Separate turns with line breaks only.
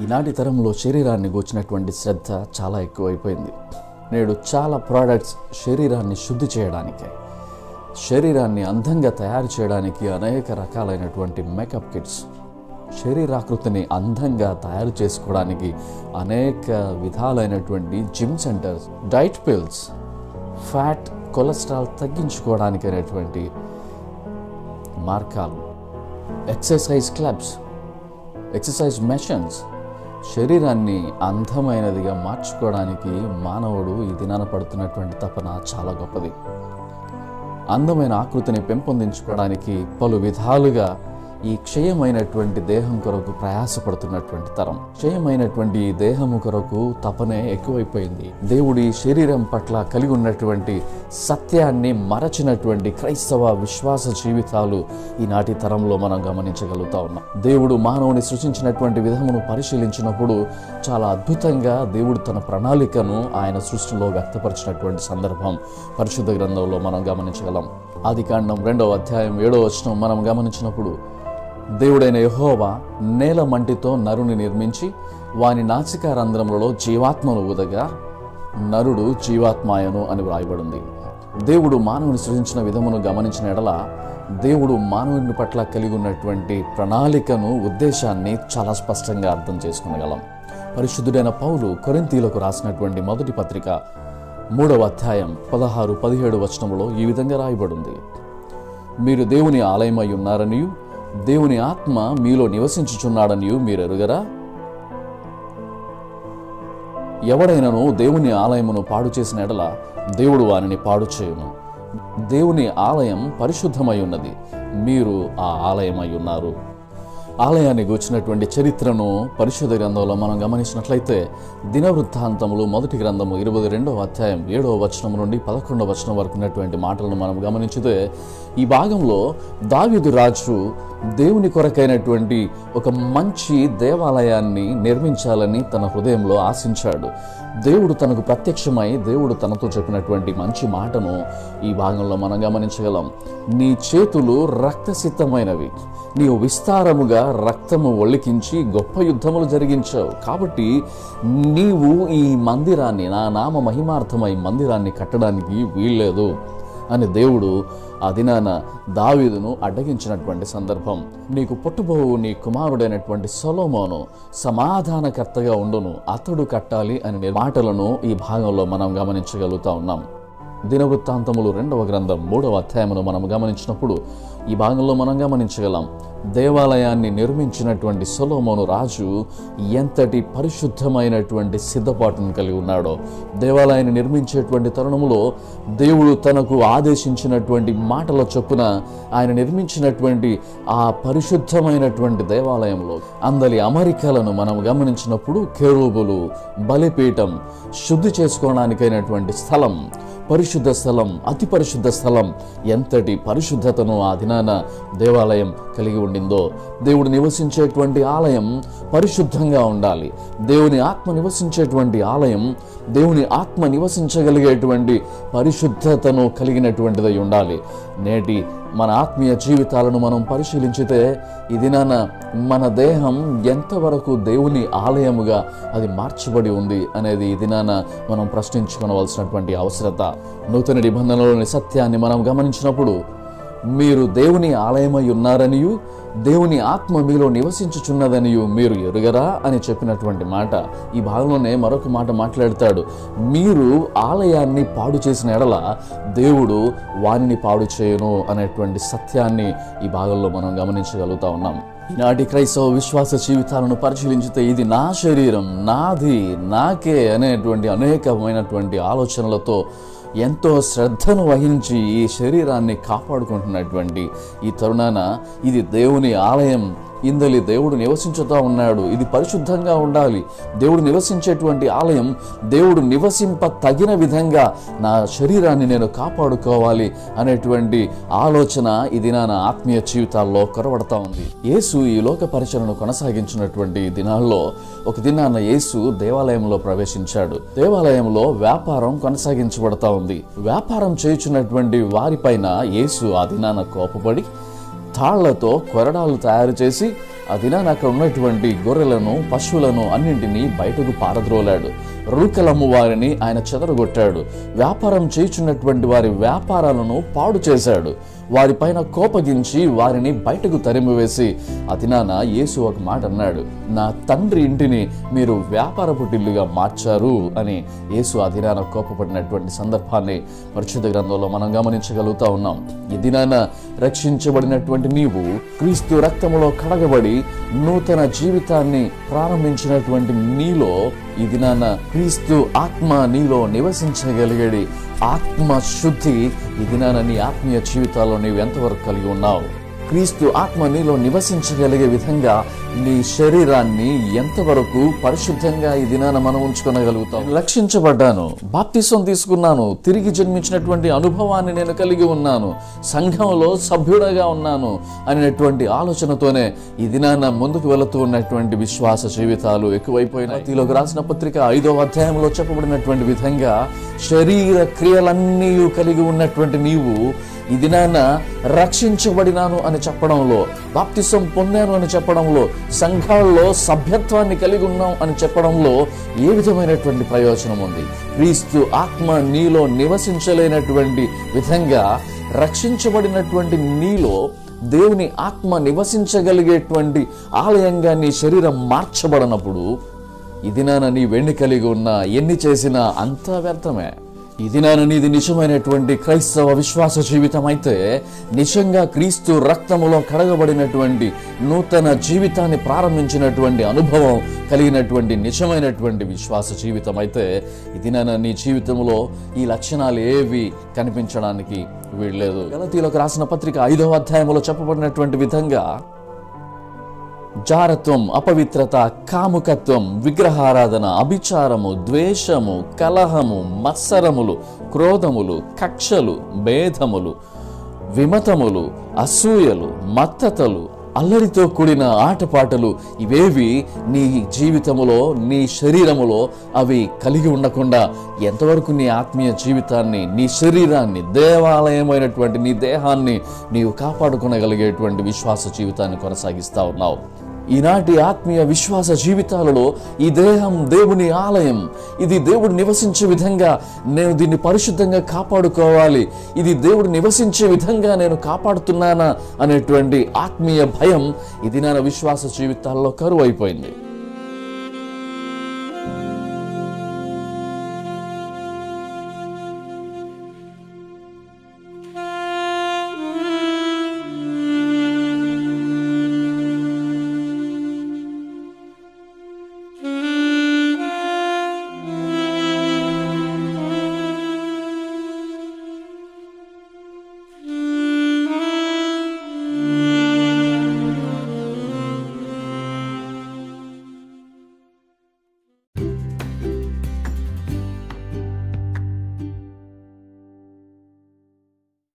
ఈనాటి తరంలో శరీరాన్ని గూర్చినటువంటి శ్రద్ధ చాలా ఎక్కువైపోయింది నేడు చాలా ప్రోడక్ట్స్ శరీరాన్ని శుద్ధి చేయడానికే శరీరాన్ని అందంగా తయారు చేయడానికి అనేక రకాలైనటువంటి మేకప్ కిట్స్ శరీరాకృతిని అందంగా తయారు చేసుకోవడానికి అనేక విధాలైనటువంటి gym centres diet pills fat cholesterol తగ్గించుకోవడానికి అనేటువంటి మార్గాలు ఎక్సర్సైజ్ క్లబ్స్ ఎక్సర్సైజ్ మెషన్స్ శరీరాన్ని అందమైనదిగా మార్చుకోవడానికి మానవుడు ఈ దినాన పడుతున్నటువంటి తపన చాలా గొప్పది అందమైన ఆకృతిని పెంపొందించుకోవడానికి పలు విధాలుగా ఈ క్షయమైనటువంటి దేహం కొరకు ప్రయాసపడుతున్నటువంటి తరం క్షయమైనటువంటి ఈ దేహము కొరకు తపనే ఎక్కువైపోయింది దేవుడి శరీరం పట్ల కలిగి ఉన్నటువంటి సత్యాన్ని మరచినటువంటి క్రైస్తవ విశ్వాస జీవితాలు ఈనాటి తరంలో మనం గమనించగలుగుతా ఉన్నాం దేవుడు మానవుని సృష్టించినటువంటి విధమును పరిశీలించినప్పుడు చాలా అద్భుతంగా దేవుడు తన ప్రణాళికను ఆయన సృష్టిలో వ్యక్తపరిచినటువంటి సందర్భం పరిశుద్ధ గ్రంథంలో మనం గమనించగలం ఆది కాండం రెండవ అధ్యాయం ఏడవ వచనం మనం గమనించినప్పుడు దేవుడైన యెహోవా నేల మంటితో నరుని నిర్మించి వాని నాసికారంధ్రములలో జీవాత్మను ఊదగా నరుడు జీవాత్మాయను అని వ్రాయబడింది దేవుడు మానవుని సృజించిన విధమును గమనించిన ఎడల దేవుడు మానవుని పట్ల కలిగి ఉన్నటువంటి ప్రణాళికను ఉద్దేశాన్ని చాలా స్పష్టంగా అర్థం చేసుకునగలం పరిశుద్ధుడైన పౌలు కొరింతీలకు రాసినటువంటి మొదటి పత్రిక మూడవ అధ్యాయం పదహారు పదిహేడు వచనములో ఈ విధంగా రాయబడింది మీరు దేవుని ఆలయమై ఉన్నారనియు దేవుని ఆత్మ మీలో నివసించుచున్నాడనియు మీరు ఎరుగరా ఎవడైనను దేవుని ఆలయమును పాడు చేసిన ఎడల దేవుడు వానిని పాడు చేయును దేవుని ఆలయం పరిశుద్ధమై ఉన్నది మీరు ఆ ఆలయమై ఉన్నారు ఆలయాన్ని గూర్చినటువంటి చరిత్రను పరిశుద్ధ గ్రంథంలో మనం గమనించినట్లయితే దినవృత్తాంతములు మొదటి గ్రంథము ఇరవై రెండవ అధ్యాయం ఏడవ వచనం నుండి పదకొండవ వచనం వరకు ఉన్నటువంటి మాటలను మనం గమనించితే ఈ భాగంలో దావీదు రాజు దేవుని కొరకైనటువంటి ఒక మంచి దేవాలయాన్ని నిర్మించాలని తన హృదయంలో ఆశించాడు దేవుడు తనకు ప్రత్యక్షమై దేవుడు తనతో చెప్పినటువంటి మంచి మాటను ఈ భాగంలో మనం గమనించగలం నీ చేతులు రక్తసిద్ధమైనవి నీవు విస్తారముగా రక్తము ఒళ్ళికించి గొప్ప యుద్ధములు జరిగించావు కాబట్టి నీవు ఈ మందిరాన్ని నా నామ మహిమార్థమై మందిరాన్ని కట్టడానికి వీల్లేదు అని దేవుడు ఆ దినాన దావీదును అడ్డగించినటువంటి సందర్భం నీకు పుట్టుబోవు నీ కుమారుడైనటువంటి సొలోమోను సమాధానకర్తగా ఉండును అతడు కట్టాలి అనే మాటలను ఈ భాగంలో మనం గమనించగలుగుతా ఉన్నాం దినవృత్తాంతములు రెండవ గ్రంథం మూడవ అధ్యాయమును మనం గమనించినప్పుడు ఈ భాగంలో మనం గమనించగలం దేవాలయాన్ని నిర్మించినటువంటి సొలోమోను రాజు ఎంతటి పరిశుద్ధమైనటువంటి సిద్ధపాటును కలిగి ఉన్నాడో దేవాలయాన్ని నిర్మించేటువంటి తరుణములో దేవుడు తనకు ఆదేశించినటువంటి మాటల చొప్పున ఆయన నిర్మించినటువంటి ఆ పరిశుద్ధమైనటువంటి దేవాలయంలో అందలి అమరికలను మనం గమనించినప్పుడు కెరూబులు బలిపీఠం శుద్ధి చేసుకోవడానికైనటువంటి స్థలం పరిశుద్ధ స్థలం అతి పరిశుద్ధ స్థలం ఎంతటి పరిశుద్ధతను ఆ దినాన దేవాలయం కలిగి ఉండిందో దేవుడు నివసించేటువంటి ఆలయం పరిశుద్ధంగా ఉండాలి దేవుని ఆత్మ నివసించేటువంటి ఆలయం దేవుని ఆత్మ నివసించగలిగేటువంటి పరిశుద్ధతను కలిగినటువంటిదై ఉండాలి నేటి మన ఆత్మీయ జీవితాలను మనం పరిశీలించితే ఈ దినాన మన దేహం ఎంతవరకు దేవుని ఆలయముగా అది మార్చబడి ఉంది అనేది ఈ దినాన మనం ప్రశ్నించుకోవలసినటువంటి అవసరత నూతన నిబంధనలోని సత్యాన్ని మనం గమనించినప్పుడు మీరు దేవుని ఆలయమై ఉన్నారనియు దేవుని ఆత్మ మీలో నివసించుచున్నదనియు మీరు ఎరుగరా అని చెప్పినటువంటి మాట ఈ భాగంలోనే మరొక మాట మాట్లాడతాడు మీరు ఆలయాన్ని పాడు చేసిన ఎడల దేవుడు వానిని పాడు చేయను అనేటువంటి సత్యాన్ని ఈ భాగంలో మనం గమనించగలుగుతా ఉన్నాం ఈనాటి క్రైస్తవ విశ్వాస జీవితాలను పరిశీలించితే ఇది నా శరీరం నాది నాకే అనేటువంటి అనేకమైనటువంటి ఆలోచనలతో ఎంతో శ్రద్ధను వహించి ఈ శరీరాన్ని కాపాడుకుంటున్నటువంటి ఈ తరుణాన ఇది దేవుని ఆలయం ఇందలి దేవుడు నివసించుతా ఉన్నాడు ఇది పరిశుద్ధంగా ఉండాలి దేవుడు నివసించేటువంటి ఆలయం దేవుడు నివసింప తగిన విధంగా నా శరీరాన్ని నేను కాపాడుకోవాలి అనేటువంటి ఆలోచన ఈ దినాన ఆత్మీయ జీవితాల్లో కొరవడతా ఉంది యేసు ఈ లోక పరిచయను కొనసాగించినటువంటి దినాల్లో ఒక దినాన యేసు దేవాలయంలో ప్రవేశించాడు దేవాలయంలో వ్యాపారం కొనసాగించబడతా ఉంది వ్యాపారం చేయుచున్నటువంటి వారిపైన యేసు ఆ దినాన కోపపడి తాళ్లతో కొరడాలు తయారు చేసి ఆ దినాన అక్కడ ఉన్నటువంటి గొర్రెలను పశువులను అన్నింటినీ బయటకు పారద్రోలాడు రూకలమ్ము వారిని ఆయన చెదరగొట్టాడు వ్యాపారం చేయుచున్నటువంటి వారి వ్యాపారాలను పాడు చేశాడు వారిపైన కోపగించి వారిని బయటకు తరిమివేసి ఆ దినాన యేసు ఒక మాట అన్నాడు నా తండ్రి ఇంటిని మీరు వ్యాపారపు టిల్లుగా మార్చారు అని యేసు ఆ దినాన కోపపడినటువంటి సందర్భాన్ని పరిశుద్ధ గ్రంథంలో మనం గమనించగలుగుతా ఉన్నాం ఈ దినాన రక్షించబడినటువంటి నీవు క్రీస్తు రక్తములో కడగబడి నూతన జీవితాన్ని ప్రారంభించినటువంటి నీలో ఈ దినాన క్రీస్తు ఆత్మ నీలో నివసించగలిగేది ఆత్మ శుద్ధి ఈ దినాన నీ ఆత్మీయ జీవితాల్లో నీవు ఎంతవరకు కలిగి ఉన్నావు క్రీస్తు ఆత్మ నీలో నివసించగలిగే విధంగా నీ శరీరాన్ని ఎంతవరకు పరిశుద్ధంగా ఈ దినాన మనం ఉంచుకోగలుగుతాం రక్షించబడ్డాను బాప్తిసం తీసుకున్నాను తిరిగి జన్మించినటువంటి అనుభవాన్ని నేను కలిగి ఉన్నాను సంఘంలో సభ్యుడగా ఉన్నాను అనేటువంటి ఆలోచనతోనే ఈ దినాన ముందుకు వెళుతూ ఉన్నటువంటి విశ్వాస జీవితాలు ఎక్కువైపోయినాయి తీలోకి రాసిన పత్రిక ఐదో అధ్యాయంలో చెప్పబడినటువంటి విధంగా శరీర క్రియలన్నీ కలిగి ఉన్నటువంటి నీవు ఈ దినాన రక్షించబడినాను అని చెప్పడంలో బాప్తిసం పొందాను అని చెప్పడంలో సంఘాల్లో సభ్యత్వాన్ని కలిగి ఉన్నాం అని చెప్పడంలో ఏ విధమైనటువంటి ప్రయోజనం ఉంది క్రీస్తు ఆత్మ నీలో నివసించలేనటువంటి విధంగా రక్షించబడినటువంటి నీలో దేవుని ఆత్మ నివసించగలిగేటువంటి ఆలయంగా నీ శరీరం మార్చబడినప్పుడు ఈ దినాన నీ వెండి కలిగి ఉన్నా ఎన్ని చేసినా అంతా వ్యర్థమే ఈ దినాన నీది నిజమైనటువంటి క్రైస్తవ విశ్వాస జీవితం అయితే నిజంగా క్రీస్తు రక్తములో కడగబడినటువంటి నూతన జీవితాన్ని ప్రారంభించినటువంటి అనుభవం కలిగినటువంటి నిజమైనటువంటి విశ్వాస జీవితం అయితే ఈ దినాన నీ జీవితంలో ఈ లక్షణాలు ఏవి కనిపించడానికి వీల్లేదు గలతీలకు రాసిన పత్రిక ఐదవ అధ్యాయంలో చెప్పబడినటువంటి విధంగా జారత్వం అపవిత్రత కాముకత్వం విగ్రహారాధన అభిచారము ద్వేషము కలహము మత్సరములు క్రోధములు కక్షలు భేదములు విమతములు అసూయలు మత్తతలు అల్లరితో కూడిన ఆటపాటలు ఇవేవి నీ జీవితములో నీ శరీరములో అవి కలిగి ఉండకుండా ఎంతవరకు నీ ఆత్మీయ జీవితాన్ని నీ శరీరాన్ని దేవాలయమైనటువంటి నీ దేహాన్ని నీవు కాపాడుకోగలిగేటువంటి విశ్వాస జీవితాన్ని కొనసాగిస్తా ఉన్నావు ఈనాటి ఆత్మీయ విశ్వాస జీవితాలలో ఈ దేహం దేవుని ఆలయం ఇది దేవుడు నివసించే విధంగా నేను దీన్ని పరిశుద్ధంగా కాపాడుకోవాలి ఇది దేవుడు నివసించే విధంగా నేను కాపాడుతున్నానా అనేటువంటి ఆత్మీయ భయం ఇది నా విశ్వాస జీవితాల్లో కరువు అయిపోయింది